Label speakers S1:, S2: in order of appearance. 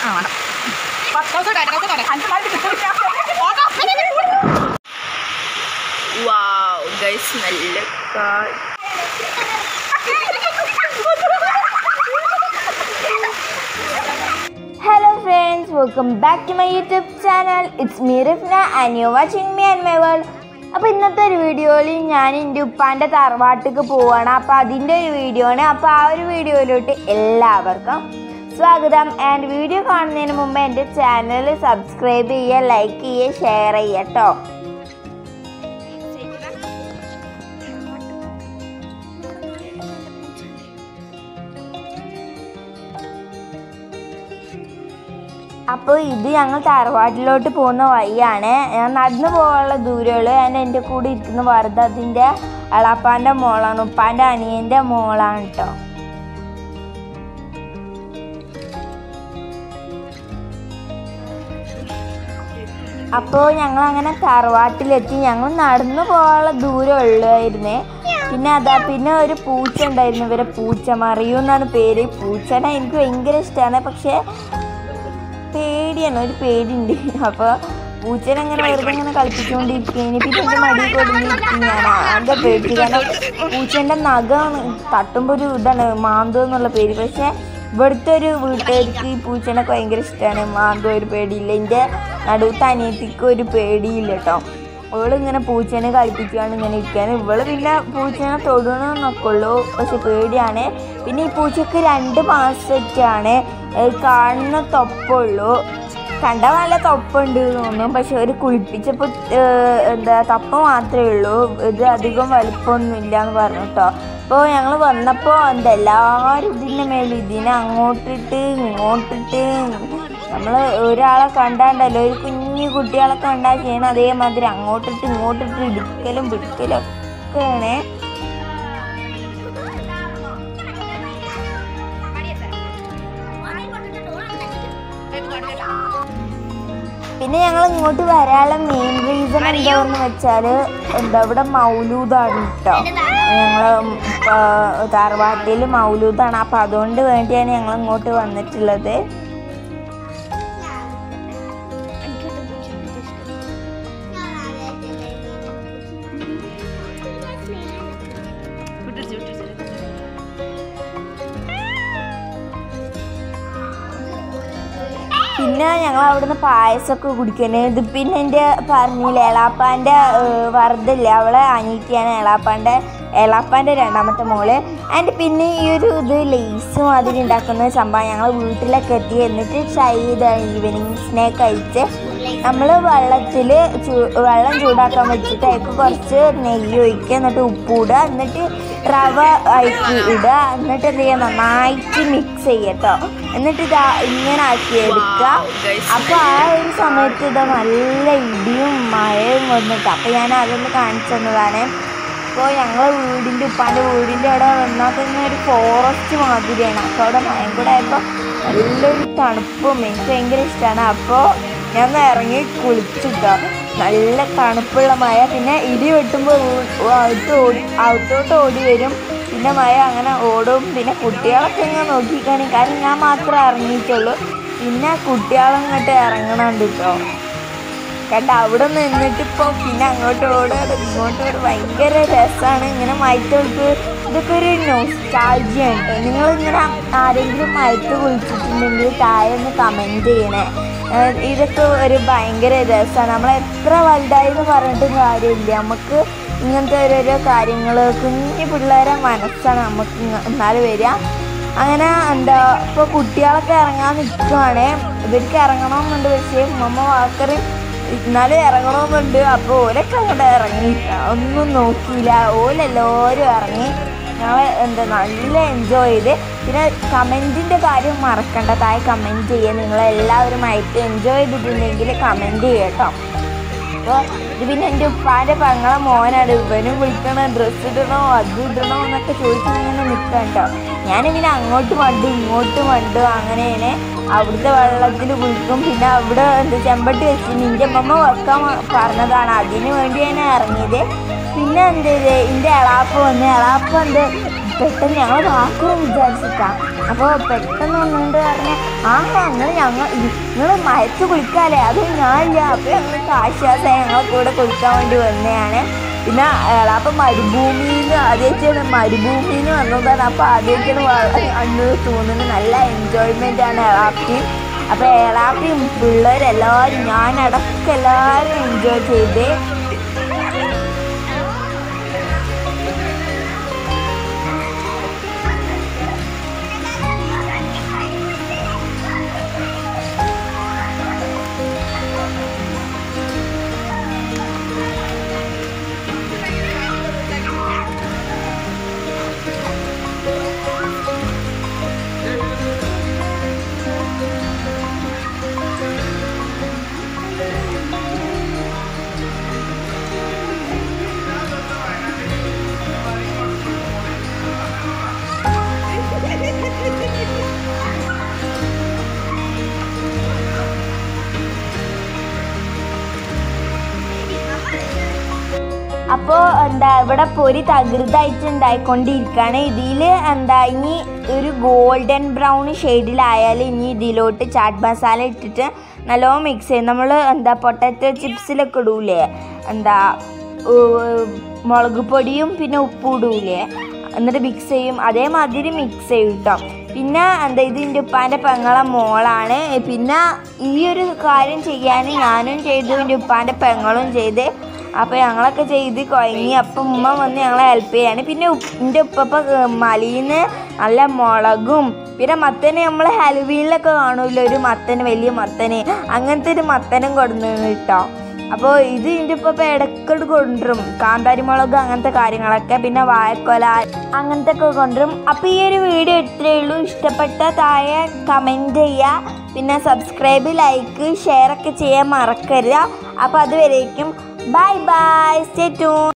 S1: ആ വേണം വാവ് ഗൈസ് നല്ല കാ-
S2: Hello friends, welcome back to my YouTube channel. It's me Rifna and you're watching me and my world. അപ്പോൾ ഇന്നത്തെ ഒരു വീഡിയോയിൽ ഞാൻ എൻ്റെ ഉപ്പാൻ്റെ തറവാട്ടിക്ക് പോവാണ് അപ്പോൾ അതിൻ്റെ ഒരു വീഡിയോ ആണ് അപ്പോൾ ആ ഒരു വീഡിയോയിലോട്ട് എല്ലാവർക്കും സ്വാഗതം ആൻഡ് വീഡിയോ കാണുന്നതിന് മുമ്പ് എൻ്റെ ചാനൽ സബ്സ്ക്രൈബ് ചെയ്യുക ലൈക്ക് ചെയ്യുക ഷെയർ ചെയ്യുക കേട്ടോ അപ്പോൾ ഇത് ഞങ്ങൾ തറവാട്ടിലോട്ട് പോകുന്ന വഴിയാണ് ഞാൻ നടന്നു പോകാനുള്ള ദൂരമുള്ളൂ ഞാൻ എൻ്റെ കൂടെ ഇരിക്കുന്ന വെറുതെ അതിൻ്റെ എളാപ്പാൻ്റെ മോളാണ് ഉപ്പാൻ്റെ അനിയൻ്റെ മോളാണ് കേട്ടോ അപ്പോൾ ഞങ്ങൾ അങ്ങനെ തറവാട്ടിലെത്തി ഞങ്ങൾ നടന്നു പോകാനുള്ള ദൂരം ഉള്ളായിരുന്നേ പിന്നെ അതാ പിന്നെ ഒരു പൂച്ച ഉണ്ടായിരുന്നു ഇവരെ പൂച്ച മറിയൂ എന്നാണ് പേര് പൂച്ചനെ എനിക്ക് ഭയങ്കര ഇഷ്ടമാണ് പക്ഷേ പേടിയാണ് ഒരു പേടിയുണ്ട് അപ്പോൾ പൂച്ചനെ അങ്ങനെ വെറുതെ ഇങ്ങനെ കളിപ്പിച്ചുകൊണ്ടിരിക്കുകയാണ് പിന്നെ എൻ്റെ മടി കൊടുത്തിരിക്കും ഞാൻ ആകെ പേടിച്ചു കാരണം പൂച്ചേൻ്റെ നഖം തട്ടുമ്പോൾ ഒരു ഇതാണ് മാന്തോ എന്നുള്ള പേര് പക്ഷേ ഇവിടുത്തെ ഒരു വീട്ടുകാർക്ക് ഈ പൂച്ചേനൊക്കെ ഭയങ്കര ഇഷ്ടമാണ് മാന്തോ ഒരു പേടിയില്ല എൻ്റെ നടുവത്തെ അനിയത്തിക്ക് ഒരു പേടിയില്ല കേട്ടോ അവള് ഇങ്ങനെ പൂച്ചേനെ കളിപ്പിക്കുകയാണ് ഇങ്ങനെ ഇരിക്കുകയാണ് ഇവള് പിന്നെ പൂച്ചേനെ തൊടണമെന്നൊക്കെ ഉള്ളൂ പക്ഷെ പേടിയാണ് പിന്നെ ഈ പൂച്ചക്ക് രണ്ട് മാസത്താണ് കാണുന്ന തൊപ്പുള്ളൂ കണ്ട നല്ല തൊപ്പുണ്ട് എന്ന് തോന്നും പക്ഷെ ഒരു കുളിപ്പിച്ചപ്പോൾ എന്താ തപ്പ് മാത്രമേ ഉള്ളൂ ഇത് അധികം വലിപ്പമൊന്നുമില്ല എന്ന് പറഞ്ഞു കേട്ടോ അപ്പോൾ ഞങ്ങൾ വന്നപ്പോൾ എന്താ എല്ലാവരും ഇതിൻ്റെ മേലെ ഇതിനെ അങ്ങോട്ടിട്ട് ഇങ്ങോട്ടിട്ട് നമ്മൾ ഒരാളെ കണ്ടാണ്ടല്ലോ ഒരു കുഞ്ഞു കുട്ടികളെ കണ്ടാൽ ചെയ്യണം അതേമാതിരി അങ്ങോട്ടിട്ട് ഇങ്ങോട്ടിട്ട് ഇടുക്കലും പിടിക്കലും ഒക്കെയാണ് പിന്നെ ഞങ്ങൾ ഇങ്ങോട്ട് വരാനുള്ള മെയിൻ റീസൺ എന്താണെന്ന് വെച്ചാൽ എന്താ ഇവിടെ മൗലൂദാണ് കേട്ടോ ഞങ്ങൾ തറവാട്ടിൽ മൗലൂദാണ് അപ്പം അതുകൊണ്ട് വേണ്ടിയാണ് ഞങ്ങൾ ഇങ്ങോട്ട് വന്നിട്ടുള്ളത് പിന്നെ ഞങ്ങൾ അവിടുന്ന് പായസമൊക്കെ കുടിക്കണേ ഇത് പിന്നെ എൻ്റെ പറഞ്ഞില്ല എളാപ്പാൻ്റെ വറുതില്ല അവളെ അനിയത്തിയാണ് എളാപ്പാൻ്റെ എളാപ്പാൻ്റെ രണ്ടാമത്തെ മോള് ആൻഡ് പിന്നെ ഈ ഒരു ഇത് ലേസും അതിൽ ഉണ്ടാക്കുന്ന സംഭവം ഞങ്ങൾ വീട്ടിലൊക്കെ എത്തി എന്നിട്ട് ട്രൈ ചെയ്താണ് ഈവനിങ് സ്നാക്ക് കഴിച്ച് നമ്മൾ വെള്ളത്തിൽ വെള്ളം ചൂടാക്കാൻ വെച്ചിട്ട് അതിലേക്ക് കുറച്ച് നെയ്യ് ഒഴിക്കുക എന്നിട്ട് ഉപ്പിടുക എന്നിട്ട് റവ അയക്കി ഇടുക എന്നിട്ട് എന്ത് ചെയ്യുക നന്നായിട്ട് മിക്സ് ചെയ്യട്ടോ എന്നിട്ട് ഇതാ ഇങ്ങനെ ആക്കി എടുക്കുക അപ്പോൾ ആ ഒരു സമയത്ത് ഇതാ നല്ല ഇടിയും മഴയും വന്നിട്ട് അപ്പോൾ ഞാൻ അതൊന്ന് കാണിച്ചു തന്നതാണ് അപ്പോൾ ഞങ്ങളെ വീടിൻ്റെ ഉപ്പാൻ്റെ വീടിൻ്റെ അവിടെ വന്നാൽ തന്നെ ഒരു ഫോറസ്റ്റ് മാതിരിയാണ് അപ്പോൾ അവിടെ മയം കൂടെ ആയപ്പോൾ നല്ലൊരു തണുപ്പും എനിക്ക് ഭയങ്കര ഇഷ്ടമാണ് അപ്പോൾ ഞാൻ ഒന്ന് ഇറങ്ങി കുളിച്ചിട്ടോ നല്ല തണുപ്പുള്ള മഴ പിന്നെ ഇടി വെട്ടുമ്പോൾ അകത്ത് ഓടി അകത്തോട്ട് ഓടി വരും പിന്നെ മഴ അങ്ങനെ ഓടും പിന്നെ കുട്ടികളൊക്കെ ഇങ്ങനെ നോക്കിക്കാണെങ്കിൽ കാരണം ഞാൻ മാത്രമേ ഇറങ്ങിയിട്ടുള്ളൂ പിന്നെ കുട്ടികളങ്ങോട്ട് ഇറങ്ങണുണ്ട് കേട്ടോ കണ്ട അവിടെ നിന്നിട്ട് ഇപ്പോൾ പിന്നെ അങ്ങോട്ട് ഓടുക ഇങ്ങോട്ട് ഓടുക ഭയങ്കര രസമാണ് ഇങ്ങനെ മയത്തോൾക്ക് ഇതൊക്കെ ഒരു നൊസ്റ്റാൾജിയ ഉണ്ട് നിങ്ങളിങ്ങനെ ആരെങ്കിലും മയത്ത് കുളിച്ചിട്ടുണ്ടെങ്കിൽ താഴെ ഒന്ന് കമൻറ്റ് ചെയ്യണേ ഏഹ് ഇതൊക്കെ ഒരു ഭയങ്കര രസമാണ് നമ്മൾ എത്ര വലുതായി എന്ന് പറഞ്ഞിട്ടും കാര്യമില്ല നമുക്ക് ഇങ്ങനത്തെ ഓരോരോ കാര്യങ്ങൾ കുഞ്ഞു പിള്ളേരെ മനസ്സാണ് നമുക്ക് ഇങ്ങ- എന്നാലും വരിക അങ്ങനെ എന്താ ഇപ്പോൾ കുട്ടികളൊക്കെ ഇറങ്ങാൻ നിൽക്കുവാണ് ഇവർക്ക് ഇറങ്ങണമെന്നുണ്ട് പക്ഷേ മമ്മ വാക്കറ് എന്നാലും ഇറങ്ങണമെന്നുണ്ട് അപ്പോൾ ഓലൊക്കെ അങ്ങോട്ട് ഇറങ്ങി ഒന്നും നോക്കിയില്ല ഓലെല്ലാവരും ഇറങ്ങി ഞങ്ങൾ എന്താ നല്ല എൻജോയ് ചെയ്ത് പിന്നെ കമൻറ്റിൻ്റെ കാര്യം മറക്കണ്ട താഴെ കമൻറ്റ് ചെയ്യുക നിങ്ങളെല്ലാവരും ആയിട്ട് എൻജോയ് ചെയ്തിട്ടുണ്ടെങ്കിൽ കമൻറ്റ് ചെയ്യട്ടോ അപ്പോൾ ഇത് പിന്നെ എൻ്റെ ഉപ്പാൻ്റെ പെങ്ങളെ മോനാണ് ഇവനും വിളിക്കണ ഡ്രസ്സ് ഇടണോ അത് ഇടണോ എന്നൊക്കെ ചോദിച്ച് ഇങ്ങനെ നിൽക്കാം കേട്ടോ ഞാൻ പിന്നെ അങ്ങോട്ട് മണ്ടും ഇങ്ങോട്ട് മണ്ടും അങ്ങനെയാണ് അവിടുത്തെ വെള്ളത്തിൽ കുളിക്കും പിന്നെ അവിടെ എന്താ ചെമ്പട്ടി വെച്ച് നിൻ്റെ അമ്മമ്മ വെക്കാൻ പറഞ്ഞതാണ് അതിന് വേണ്ടി ഞാൻ ഇറങ്ങിയത് പിന്നെ എന്ത് ചെയ്ത് എൻ്റെ എളാപ്പ വന്ന് എളാപ്പ എന്ത് പെട്ടെന്ന് ഞങ്ങൾ വാക്കുറും വിചാരിച്ചിട്ടാ അപ്പോൾ പെട്ടെന്ന് വന്നുകൊണ്ട് പറഞ്ഞ ആ നിങ്ങൾ ഞങ്ങൾ നിങ്ങൾ മയത്ത് കുളിക്കാല്ലേ അത് ഞാനില്ല അപ്പോൾ ഞങ്ങൾക്ക് ആശ്വാസമായി ഞങ്ങൾ കൂടെ കുളിക്കാൻ വേണ്ടി വന്നതാണ് പിന്നെ അപ്പം മരുഭൂമിയിൽ നിന്ന് ആദ്യമായിട്ടാണ് മരുഭൂമിയിൽ നിന്ന് വന്നതാണ് അപ്പോൾ ആദ്യമായിട്ടാണ് വളരെ അന്ന് തോന്നുന്നത് നല്ല എൻജോയ്മെൻ്റ് ആണ് എളാപ്പിയും അപ്പോൾ എളാപ്പിയും പിള്ളേരെല്ലാവരും ഞാനടക്കം എല്ലാവരും എൻജോയ് ചെയ്ത് അപ്പോൾ എന്താ ഇവിടെ പൊരി തകൃതായിട്ട് ഉണ്ടായിക്കൊണ്ടിരിക്കുകയാണ് ഇതിൽ എന്താ ഇനി ഒരു ഗോൾഡൻ ബ്രൗൺ ഷെയ്ഡിലായാൽ ഇനി ഇതിലോട്ട് ചാറ്റ് മസാല ഇട്ടിട്ട് നല്ലോണം മിക്സ് ചെയ്യും നമ്മൾ എന്താ പൊട്ടാറ്റോ ചിപ്സിലൊക്കെ ഇടൂലേ എന്താ ഏർ, മുളക് പൊടിയും പിന്നെ ഉപ്പും ഇടൂലേ എന്നിട്ട് മിക്സ് ചെയ്യും അതേമാതിരി മിക്സ് ചെയ്യും കേട്ടോ പിന്നെ എന്താ ഇത് എൻ്റെ ഉപ്പാൻ്റെ പെങ്ങളെ മോളാണ് പിന്നെ ഈ ഒരു കാര്യം ചെയ്യാൻ ഞാനും ചെയ്തു എൻ്റെ ഉപ്പാൻ്റെ പെങ്ങളും ചെയ്ത് അപ്പോൾ ഞങ്ങളൊക്കെ ചെയ്ത് കുഴങ്ങി അപ്പം ഉമ്മ വന്ന് ഞങ്ങളെ ഹെൽപ്പ് ചെയ്യാണ് പിന്നെ ഉപ്പ്- എൻ്റെ ഉപ്പപ്പ മലീന്ന് നല്ല മുളകും പിന്നെ മത്തന് നമ്മൾ ഹലുവീനിലൊക്കെ കാണൂല്ലോ ഒരു മത്തന് വലിയ മത്തന് അങ്ങനത്തെ ഒരു മത്തനും കൊടുന്നു കേട്ടോ അപ്പോൾ ഇത് ഇതിൻ്റെ ഉപ്പപ്പ ഇടയ്ക്കോട് കൊണ്ടുവരും കാന്താരി മുളക് അങ്ങനത്തെ കാര്യങ്ങളൊക്കെ പിന്നെ വാഴക്കൊല അങ്ങനത്തെ ഒക്കെ കൊണ്ടുവരും അപ്പോൾ ഈ ഒരു വീഡിയോ ഇത്രയേ ഉള്ളൂ ഇഷ്ടപ്പെട്ട താഴെ കമൻറ്റ് ചെയ്യുക പിന്നെ സബ്സ്ക്രൈബ് ലൈക്ക് ഷെയർ ഒക്കെ ചെയ്യാൻ മറക്കരുത് അപ്പോൾ അതുവരേക്കും ബൈ ബൈ സ്റ്റേ ട്യൂൺ